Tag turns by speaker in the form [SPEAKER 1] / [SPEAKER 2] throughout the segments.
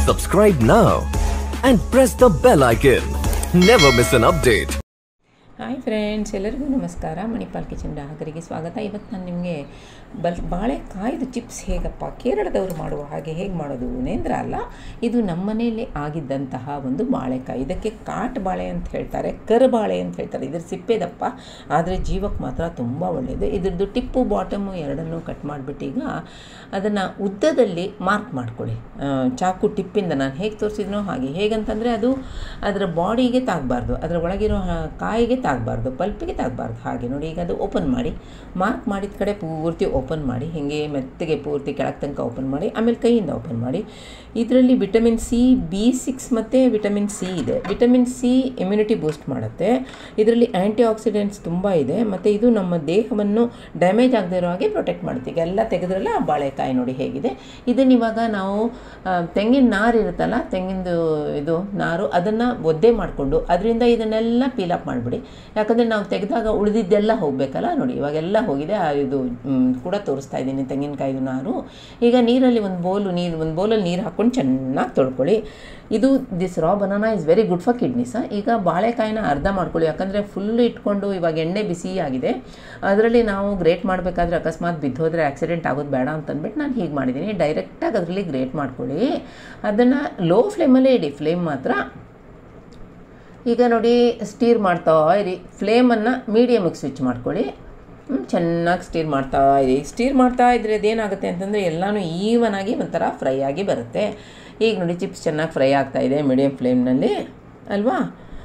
[SPEAKER 1] Subscribe now and press the bell icon. Never miss an update.
[SPEAKER 2] Hi friends ಎಲ್ಲರಿಗೂ ನಮಸ್ಕಾರ Manipal kitchen ಗ್ರಾಹಕರಿಗೆ ಸ್ವಾಗತ ಇವತ್ತು ನಾನು ನಿಮಗೆ ಬಲ್ ಬಾಳೆಕಾಯ್ದು ಚಿಪ್ಸ್ ಹೇಗಪ್ಪ ಕೇರಳದವರು ಮಾಡುವ ಹಾಗೆ ಹೇಗೆ ಮಾಡೋದು ನೇಂದ್ರ ಅಲ್ಲ ಇದು ನಮ್ಮ ಮನೆಯಲ್ಲಿ ಆಗಿದ್ದಂತಹ ಒಂದು ಬಾಳೆಕಾಯಿ ಇದಕ್ಕೆ ಕಾಟ್ ಬಾಳೆ ಅಂತ ಹೇಳ್ತಾರೆ ಕರುಬಾಳೆ ಅಂತ ಹೇಳ್ತಾರೆ ಇದ್ರ ಸಿಪ್ಪೆದಪ್ಪ ಆದರೆ ಜೀವಕ್ಕೆ ಮಾತ್ರ ತುಂಬ ಒಳ್ಳೆಯದು ಇದ್ರದ್ದು ಟಿಪ್ಪು ಬಾಟಮು ಎರಡನ್ನೂ ಕಟ್ ಮಾಡಿಬಿಟ್ಟು ಈಗ ಅದನ್ನು ಉದ್ದದಲ್ಲಿ ಮಾರ್ಕ್ ಮಾಡ್ಕೊಳ್ಳಿ ಆ, ಚಾಕು ಟಿಪ್ಪಿಂದ ನಾನು ಹೇಗೆ ತೋರಿಸಿದ್ನೋ ಹಾಗೆ ಹೇಗಂತಂದರೆ ಅದು ಅದರ ಬಾಡಿಗೆ ತಾಗಬಾರ್ದು ಅದರ ಒಳಗಿರೋ ಆ, ಕಾಯಿಗೆ ತಾಗಬಾರ್ದು ಪಲ್ಪಿಗೆ ತಾಗಬಾರ್ದು ಹಾಗೆ ನೋಡಿ ಈಗ ಅದು ಓಪನ್ ಮಾಡಿ ಮಾರ್ಕ್ ಮಾಡಿದ ಕಡೆ ಪೂರ್ತಿ ಓಪನ್ ಮಾಡಿ ಹೀಗೆ ಮೆತ್ತಗೆ ಪೂರ್ತಿ ಕೆಳಗೆ ತನಕ ಓಪನ್ ಮಾಡಿ ಆಮೇಲೆ ಕೈಯಿಂದ ಓಪನ್ ಮಾಡಿ ಇದರಲ್ಲಿ ವಿಟಮಿನ್ ಸಿ ಬಿ ಸಿಕ್ಸ್ ಮತ್ತು ವಿಟಮಿನ್ ಸಿ ಇದೆ ವಿಟಮಿನ್ ಸಿ ಇಮ್ಯುನಿಟಿ ಬೂಸ್ಟ್ ಮಾಡುತ್ತೆ ಇದರಲ್ಲಿ ಆ್ಯಂಟಿ ಆಕ್ಸಿಡೆಂಟ್ಸ್ ತುಂಬ ಇದೆ ಮತ್ತು ಇದು ನಮ್ಮ ದೇಹವನ್ನು ಡ್ಯಾಮೇಜ್ ಆಗದೇ ಇರೋ ಹಾಗೆ ಪ್ರೊಟೆಕ್ಟ್ ಮಾಡುತ್ತೆ ಈಗ ಎಲ್ಲ ತೆಗೆದ್ರಲ್ಲ ಆ ಬಾಳೆಕಾಯಿ ನೋಡಿ ಹೇಗಿದೆ ಇದನ್ನ ಇವಾಗ ನಾವು ಆ, ತೆಂಗಿನ ನಾರು ಇರುತ್ತಲ್ಲ ತೆಂಗಿನದು ಇದು ನಾರು ಅದನ್ನು ಒದ್ದೆ ಮಾಡಿಕೊಂಡು ಅದರಿಂದ ಇದನ್ನೆಲ್ಲ ಪೀಲಪ್ ಮಾಡಿಬಿಡಿ ಯಾಕಂದರೆ ನಾವು ತೆಗೆದಾಗ ಉಳಿದಿದ್ದೆಲ್ಲ ಹೋಗಬೇಕಲ್ಲ ನೋಡಿ ಇವಾಗೆಲ್ಲ ಹೋಗಿದೆ ಆ ಇದು ಮ್, ಕೂಡ ತೋರಿಸ್ತಾ ಇದ್ದೀನಿ ತೆಂಗಿನಕಾಯಿದು ನಾರು ಈಗ ನೀರಲ್ಲಿ ಒಂದು ಬೋಲು ನೀರು ಒಂದು ಬೋಲಲ್ಲಿ ನೀರು ಹಾಕ್ಕೊಂಡು ಚೆನ್ನಾಗಿ ತೊಳ್ಕೊಳ್ಳಿ ಇದು this raw banana is very good for kidneys ಈಗ ಬಾಳೆಕಾಯಿನ ಅರ್ಧ ಮಾಡ್ಕೊಳ್ಳಿ ಯಾಕಂದರೆ ಫುಲ್ ಇಟ್ಕೊಂಡು ಇವಾಗ ಎಣ್ಣೆ ಬಿಸಿ ಆಗಿದೆ ಅದರಲ್ಲಿ ನಾವು ಗ್ರೇಟ್ ಮಾಡಬೇಕಾದ್ರೆ ಅಕಸ್ಮಾತ್ ಬಿದ್ದೋದ್ರೆ ಆಕ್ಸಿಡೆಂಟ್ ಆಗೋದು ಬೇಡ ಅಂತ ಅಂದ್ಬಿಟ್ಟು ನಾನು ಹೀಗೆ ಮಾಡಿದ್ದೀನಿ ಡೈರೆಕ್ಟಾಗಿ ಅದರಲ್ಲಿ ಗ್ರೇಟ್ ಮಾಡ್ಕೊಳ್ಳಿ ಅದನ್ನು ಲೋ ಫ್ಲೇಮಲ್ಲೇ ಇಡಿ ಫ್ಲೇಮ್ ಮಾತ್ರ ಈಗ ನೋಡಿ ಸ್ಟೀರ್ ಮಾಡ್ತಾ ಇರಿ ಫ್ಲೇಮನ್ನು ಮೀಡಿಯಮಿಗೆ ಸ್ವಿಚ್ ಮಾಡ್ಕೊಳ್ಳಿ ಹ್ಮ್, ಚೆನ್ನಾಗಿ ಸ್ಟೀರ್ ಮಾಡ್ತಾ ಇರಿ ಸ್ಟೀರ್ ಮಾಡ್ತಾ ಇದ್ರೆ ಅದೇನಾಗುತ್ತೆ ಅಂತಂದರೆ ಎಲ್ಲನೂ ಈವನ್ ಆಗಿ ಒಂಥರ ಫ್ರೈ ಆಗಿ ಬರುತ್ತೆ ಈಗ ನೋಡಿ ಚಿಪ್ಸ್ ಚೆನ್ನಾಗಿ ಫ್ರೈ ಆಗ್ತಾ ಇದೆ ಮೀಡಿಯಮ್ ಫ್ಲೇಮ್ನಲ್ಲಿ ಅಲ್ವಾ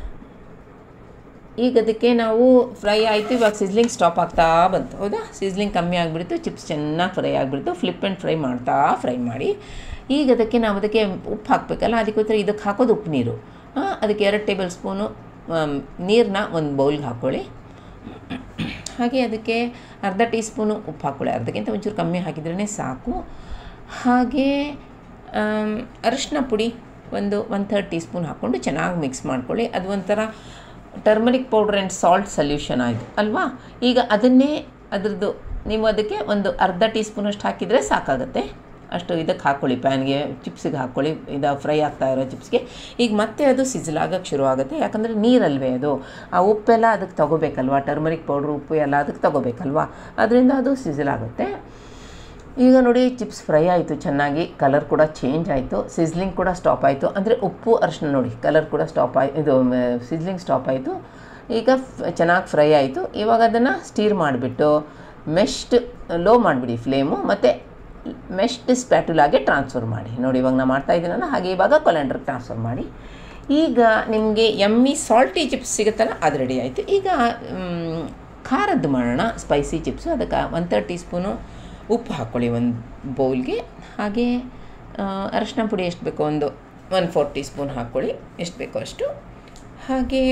[SPEAKER 2] ಈಗ ಅದಕ್ಕೆ ನಾವು ಫ್ರೈ ಆಯಿತು ಇವಾಗ ಸಿಸ್ಲಿಂಗ್ ಸ್ಟಾಪ್ ಆಗ್ತಾ ಬಂತು ಹೌದಾ ಸಿಸ್ಲಿಂಗ್ ಕಮ್ಮಿ ಆಗಿಬಿಡ್ತು ಚಿಪ್ಸ್ ಚೆನ್ನಾಗಿ ಫ್ರೈ ಆಗಿಬಿಡ್ತು ಫ್ಲಿಪ್ ಆ್ಯಂಡ್ ಫ್ರೈ ಮಾಡ್ತಾ ಫ್ರೈ ಮಾಡಿ ಈಗ ಅದಕ್ಕೆ ನಾವು ಅದಕ್ಕೆ ಉಪ್ಪು ಹಾಕಬೇಕಲ್ಲ ಅದಕ್ಕೋಸ್ಕರ ಇದಕ್ಕೆ ಹಾಕೋದು ಉಪ್ಪು ನೀರು ಆ, ಅದಕ್ಕೆ ಎರಡು ಟೇಬಲ್ ಸ್ಪೂನು ನೀರನ್ನ ಒಂದು ಬೌಲ್ಗೆ ಹಾಕ್ಕೊಳ್ಳಿ ಹಾಗೆ ಅದಕ್ಕೆ ಅರ್ಧ ಟೀ ಸ್ಪೂನು ಉಪ್ಪು ಹಾಕ್ಕೊಳ್ಳಿ ಅರ್ಧಕ್ಕಿಂತ ಒಂಚೂರು ಕಮ್ಮಿ ಹಾಕಿದ್ರೇ ಸಾಕು ಹಾಗೆ ಆಮ್, ಅರಿಶಿನ ಪುಡಿ ಒಂದು ಒನ್ ಥರ್ಡ್ ಟೀ ಸ್ಪೂನ್ ಹಾಕ್ಕೊಂಡು ಚೆನ್ನಾಗಿ ಮಿಕ್ಸ್ ಮಾಡ್ಕೊಳ್ಳಿ ಅದು ಒಂಥರ turmeric powder and salt solution ಆಯಿತು ಅಲ್ವಾ ಈಗ ಅದನ್ನೇ ಅದರದ್ದು ನೀವು ಅದಕ್ಕೆ ಒಂದು ಅರ್ಧ ಟೀ ಸ್ಪೂನಷ್ಟು ಹಾಕಿದರೆ ಸಾಕಾಗುತ್ತೆ ಅಷ್ಟು ಇದಕ್ಕೆ ಹಾಕ್ಕೊಳ್ಳಿ ಪ್ಯಾನ್ಗೆ ಚಿಪ್ಸಿಗೆ ಹಾಕ್ಕೊಳ್ಳಿ ಇದು ಫ್ರೈ ಆಗ್ತಾ ಇರೋ ಚಿಪ್ಸ್ಗೆ ಈಗ ಮತ್ತೆ ಅದು ಸಿಝಲ್ ಆಗಕ್ಕೆ ಶುರು ಆಗುತ್ತೆ ಯಾಕಂದರೆ ನೀರಲ್ವೇ ಅದು ಆ ಉಪ್ಪೆಲ್ಲ ಅದಕ್ಕೆ ತಗೋಬೇಕಲ್ವಾ ಟರ್ಮರಿಕ್ ಪೌಡ್ರು ಉಪ್ಪು ಎಲ್ಲ ಅದಕ್ಕೆ ತಗೋಬೇಕಲ್ವಾ ಅದರಿಂದ ಅದು ಸಿಝಲ್ ಆಗುತ್ತೆ ಈಗ ನೋಡಿ ಚಿಪ್ಸ್ ಫ್ರೈ ಆಯಿತು ಚೆನ್ನಾಗಿ ಕಲರ್ ಕೂಡ ಚೇಂಜ್ ಆಯಿತು ಸಿಸ್ಲಿಂಗ್ ಕೂಡ ಸ್ಟಾಪ್ ಆಯಿತು ಅಂದರೆ ಉಪ್ಪು ಅರಿಶಿನ ನೋಡಿ ಕಲರ್ ಕೂಡ ಸ್ಟಾಪ್ ಆಯ್ತು ಇದು ಸಿಸ್ಲಿಂಗ್ ಸ್ಟಾಪ್ ಆಯಿತು ಈಗ ಚೆನ್ನಾಗಿ ಫ್ರೈ ಆಯಿತು ಇವಾಗ ಅದನ್ನು ಸ್ಟೀರ್ ಮಾಡಿಬಿಟ್ಟು ಮೆಶ್ಟ್ ಲೋ ಮಾಡಿಬಿಡಿ ಫ್ಲೇಮು ಮತ್ತು ಮೆಶ್ಟ್ ಸ್ಪ್ಯಾಟುಲಾಗೆ ಟ್ರಾನ್ಸ್ಫರ್ ಮಾಡಿ ನೋಡಿ ಇವಾಗ ನಾನು ಮಾಡ್ತಾ ಇದ್ದೀನಲ್ಲ ಹಾಗೆ ಇವಾಗ ಕೊಲೆಂಡ್ರಿಗೆ ಟ್ರಾನ್ಸ್ಫರ್ ಮಾಡಿ ಈಗ ನಿಮಗೆ ಎಮ್ಮಿ ಸಾಲ್ಟಿ ಚಿಪ್ಸ್ ಸಿಗುತ್ತಲ್ಲ ಅದು ರೆಡಿ ಆಯಿತು ಈಗ ಮ್, ಖಾರದ್ದು ಮಾಡೋಣ ಸ್ಪೈಸಿ ಚಿಪ್ಸು ಅದಕ್ಕೆ ಒನ್ ತರ್ಡ್ ಟೀ ಸ್ಪೂನು ಉಪ್ಪು ಹಾಕ್ಕೊಳ್ಳಿ ಒಂದು ಬೌಲ್ಗೆ ಹಾಗೆ ಆ, ಅರಶಿನ ಪುಡಿ ಎಷ್ಟು ಬೇಕೋ ಒಂದು ಒನ್ ಫೋರ್ ಟೀ ಸ್ಪೂನ್ ಹಾಕ್ಕೊಳ್ಳಿ ಎಷ್ಟು ಬೇಕೋ ಅಷ್ಟು ಹಾಗೆ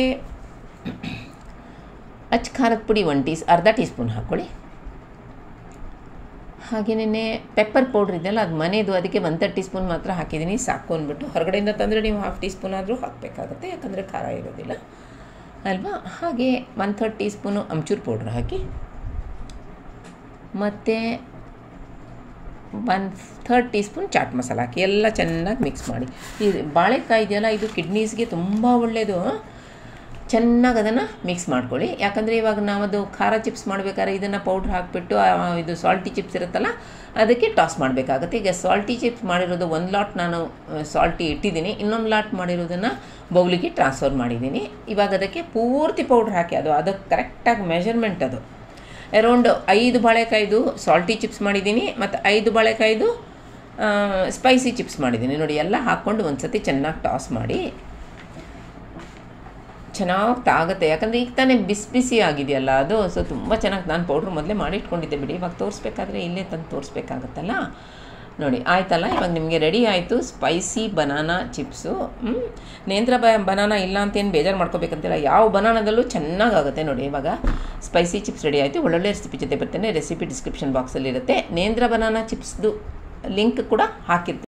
[SPEAKER 2] ಅಚ್ಚ ಖಾರದ ಪುಡಿ ಒನ್ ಟೀ ಅರ್ಧ ಟೀ ಸ್ಪೂನ್ ಹಾಕ್ಕೊಳ್ಳಿ ಹಾಗೆಯೇ ಪೆಪ್ಪರ್ ಪೌಡ್ರ್ ಇದೆಯಲ್ಲ ಅದು ಮನೆಯದು ಅದಕ್ಕೆ ಒನ್ ತರ್ಟಿ ಸ್ಪೂನ್ ಮಾತ್ರ ಹಾಕಿದ್ದೀನಿ ಸಾಕು ಅಂದ್ಬಿಟ್ಟು ಹೊರಗಡೆಯಿಂದ ತಂದರೆ ನೀವು ಹಾಫ್ ಟೀ ಸ್ಪೂನ್ ಆದರೂ ಹಾಕಬೇಕಾಗತ್ತೆ ಯಾಕಂದರೆ ಖಾರ ಇರೋದಿಲ್ಲ ಅಲ್ವಾ ಹಾಗೆ one third teaspoon amchur powder ಹಾಕಿ ಮತ್ತು one third teaspoon chaat masala ಹಾಕಿ ಎಲ್ಲ ಚೆನ್ನಾಗಿ ಮಿಕ್ಸ್ ಮಾಡಿ ಈ ಬಾಳೆಕಾಯಿ ಇದೆಯಲ್ಲ ಇದು ಕಿಡ್ನೀಸ್ಗೆ ತುಂಬ ಒಳ್ಳೆಯದು ಚೆನ್ನಾಗಿ ಅದನ್ನು ಮಿಕ್ಸ್ ಮಾಡ್ಕೊಳ್ಳಿ ಯಾಕಂದರೆ ಇವಾಗ ನಾವದು ಖಾರ ಚಿಪ್ಸ್ ಮಾಡಬೇಕಾದ್ರೆ ಇದನ್ನು ಪೌಡ್ರ್ ಹಾಕಿಬಿಟ್ಟು ಇದು ಸಾಲ್ಟಿ ಚಿಪ್ಸ್ ಇರುತ್ತಲ್ಲ ಅದಕ್ಕೆ ಟಾಸ್ ಮಾಡಬೇಕಾಗುತ್ತೆ ಈಗ ಸಾಲ್ಟಿ ಚಿಪ್ಸ್ ಮಾಡಿರೋದು ಒಂದು ಲಾಟ್ ನಾನು ಸಾಲ್ಟಿ ಇಟ್ಟಿದ್ದೀನಿ ಇನ್ನೊಂದು ಲಾಟ್ ಮಾಡಿರೋದನ್ನು ಬೌಲಿಗೆ ಟ್ರಾನ್ಸ್ಫರ್ ಮಾಡಿದ್ದೀನಿ ಇವಾಗ ಅದಕ್ಕೆ ಪೂರ್ತಿ ಪೌಡ್ರ್ ಹಾಕಿ ಅದು ಅದಕ್ಕೆ ಕರೆಕ್ಟಾಗಿ ಮೆಷರ್ಮೆಂಟ್ ಅದು ಅರೌಂಡ್ ಐದು ಬಾಳೆಕಾಯ್ದು ಸಾಲ್ಟಿ ಚಿಪ್ಸ್ ಮಾಡಿದ್ದೀನಿ ಮತ್ತು ಐದು ಬಾಳೆಕಾಯ್ದು ಸ್ಪೈಸಿ ಚಿಪ್ಸ್ ಮಾಡಿದ್ದೀನಿ ನೋಡಿ ಎಲ್ಲ ಹಾಕ್ಕೊಂಡು ಒಂದು ಸತಿ ಚೆನ್ನಾಗಿ ಟಾಸ್ ಮಾಡಿ ಚೆನ್ನಾಗಿ ತಾಗುತ್ತೆ ಯಾಕಂದರೆ ಈಗ ತಾನೇ ಬಿಸಿ ಬಿಸಿ ಆಗಿದೆಯಲ್ಲ ಅದು ಸೊ ತುಂಬ ಚೆನ್ನಾಗಿ ನಾನು ಪೌಡ್ರ್ ಮೊದಲೇ ಮಾಡಿಟ್ಕೊಂಡಿದ್ದೆ ಬಿಡಿ ಇವಾಗ ತೋರಿಸ್ಬೇಕಾದ್ರೆ ಇಲ್ಲೇ ತಂದು ತೋರಿಸ್ಬೇಕಾಗತ್ತಲ್ಲ ನೋಡಿ ಆಯ್ತಲ್ಲ ಇವಾಗ ನಿಮಗೆ ರೆಡಿ ಆಯಿತು ಸ್ಪೈಸಿ ಬನಾನಾ ಚಿಪ್ಸು ನೇಂದ್ರ ಬ ಬನಾನಾ ಇಲ್ಲ ಅಂತೇನು ಬೇಜಾರು ಮಾಡ್ಕೋಬೇಕಂತಿಲ್ಲ ಯಾವ ಬನಾನದಲ್ಲೂ ಚೆನ್ನಾಗಾಗುತ್ತೆ ನೋಡಿ ಇವಾಗ ಸ್ಪೈಸಿ ಚಿಪ್ಸ್ ರೆಡಿ ಆಯಿತು ಒಳ್ಳೊಳ್ಳೆ ರೆಸಿಪಿ ಜೊತೆ ಬರ್ತೇನೆ ರೆಸಿಪಿ ಡಿಸ್ಕ್ರಿಪ್ಷನ್ ಬಾಕ್ಸಲ್ಲಿ ಇರುತ್ತೆ ನೇಂದ್ರ ಬನಾನಾ ಚಿಪ್ಸ್ದು ಲಿಂಕ್ ಕೂಡ ಹಾಕಿರ್ತೀನಿ